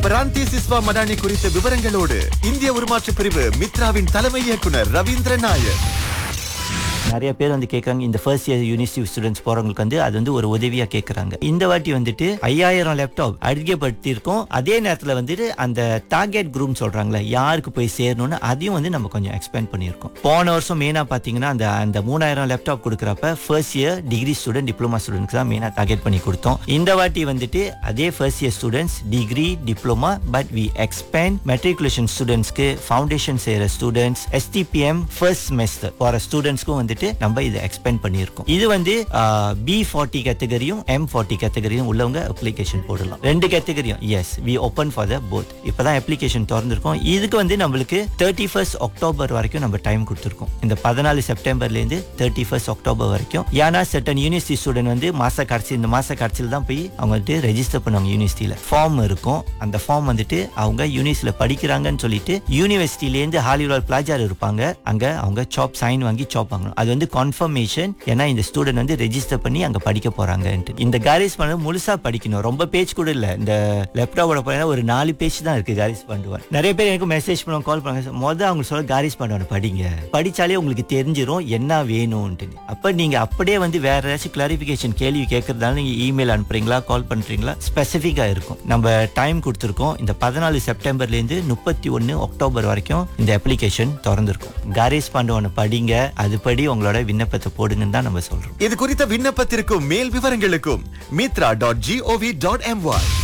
பிராந்திய சிஸ்வா மடானி குறித்த விவரங்களோடு இந்திய உருமாற்ற பிரிவு மித்ராவின் தலைமை இயக்குனர் ரவீந்திர நாயர் நிறைய பேர் வந்து கேட்குறாங்க இந்த ஃபர்ஸ்ட் இயர் யூனிவர்சிட்டி ஸ்டூடெண்ட்ஸ் போறவங்களுக்கு வந்து அது வந்து ஒரு உதவியா கேட்குறாங்க இந்த வாட்டி வந்துட்டு ஐயாயிரம் லேப்டாப் அறிக்கைப்படுத்தியிருக்கோம் அதே நேரத்தில் வந்துட்டு அந்த டார்கெட் குரூப் சொல்றாங்களே யாருக்கு போய் சேரணும்னு அதையும் வந்து நம்ம கொஞ்சம் எக்ஸ்பேண்ட் பண்ணியிருக்கோம் போன வருஷம் மெயினாக பார்த்தீங்கன்னா அந்த அந்த மூணாயிரம் லேப்டாப் கொடுக்குறப்ப first year degree student diploma students தான் மெயினாக டார்கெட் பண்ணி கொடுத்தோம் இந்த வாட்டி வந்துட்டு அதே first year students degree diploma but we expand matriculation ஸ்டூடெண்ட்ஸ்க்கு ஃபவுண்டேஷன் செய்கிற ஸ்டூடெண்ட்ஸ் எஸ்டிபிஎம் ஃபர்ஸ்ட் செமஸ்டர் போகிற ஸ்டூடெண்ட்ஸ்க்கும் வந்துட்டு நம்ம இதை எக்ஸ்பேண்ட் பண்ணியிருக்கோம் இது வந்து பி ஃபார்ட்டி கேட்டகரியும் எம் ஃபார்ட்டி கேட்டகரியும் உள்ளவங்க அப்ளிகேஷன் போடலாம் ரெண்டு கேட்டகரியும் so we open for the both இப்போதான் அப்ளிகேஷன் திறந்திருக்கோம் இதுக்கு வந்து நம்மளுக்கு தேர்ட்டி ஃபர்ஸ்ட் அக்டோபர் வரைக்கும் நம்ம டைம் கொடுத்துருக்கோம் இந்த பதினாலு செப்டம்பர்லேருந்து தேர்ட்டி ஃபர்ஸ்ட் அக்டோபர் வரைக்கும் ஏன்னா செட்டன் யூனிவர்சிட்டி ஸ்டூடெண்ட் வந்து மாச கடைசி இந்த மாச கடைசியில் தான் போய் அவங்க வந்துட்டு ரெஜிஸ்டர் பண்ணுவாங்க யூனிவர்சிட்டியில் ஃபார்ம் இருக்கும் அந்த ஃபார்ம் வந்துட்டு அவங்க யூனிவர்சிட்டியில் படிக்கிறாங்கன்னு சொல்லிட்டு யூனிவர்சிட்டிலேருந்து ஹாலிவுட் பிளாஜார் இருப்பாங்க அங்க அவங்க சாப் சைன் வாங்கி சாப் வாங்கணும் அது வந்து கன்ஃபர்மேஷன் ஏன்னா இந்த ஸ்டூடெண்ட் வந்து ரெஜிஸ்டர் பண்ணி அங்க படிக்க போறாங்கன்ட்டு இந்த காரிஸ் பண்ண முழுசா படிக்கணும் ரொம்ப பேஜ் கூட இல்ல இந்த லேப்டாப்போட போனா ஒரு நாலு பேஜ் தான் இருக்கு காரிஸ் பண்ணுவார் நிறைய பேர் எனக்கு மெசேஜ் பண்ணுவாங்க கால் பண்ணுவாங்க மொதல் அவங்க சொல்ல காரிஸ் பண்ணுவாங்க படிங்க படிச்சாலே உங்களுக்கு தெரிஞ்சிரும் என்ன வேணும்ட்டு அப்ப நீங்க அப்படியே வந்து வேற ஏதாச்சும் கிளாரிபிகேஷன் கேள்வி கேட்கறதால நீங்க இமெயில் அனுப்புறீங்களா கால் பண்றீங்களா ஸ்பெசிஃபிக்கா இருக்கும் நம்ம டைம் கொடுத்துருக்கோம் இந்த பதினாலு செப்டம்பர்ல இருந்து முப்பத்தி ஒன்னு அக்டோபர் வரைக்கும் இந்த அப்ளிகேஷன் திறந்திருக்கும் காரிஸ் பாண்டவனை படிங்க அதுபடி உங்களோட விண்ணப்பத்தை போடுங்கன்னு தான் நம்ம சொல்றோம் இது குறித்த விண்ணப்பத்திற்கும் மேல் விவரங்களுக்கும் Mitra dot GOV dot MY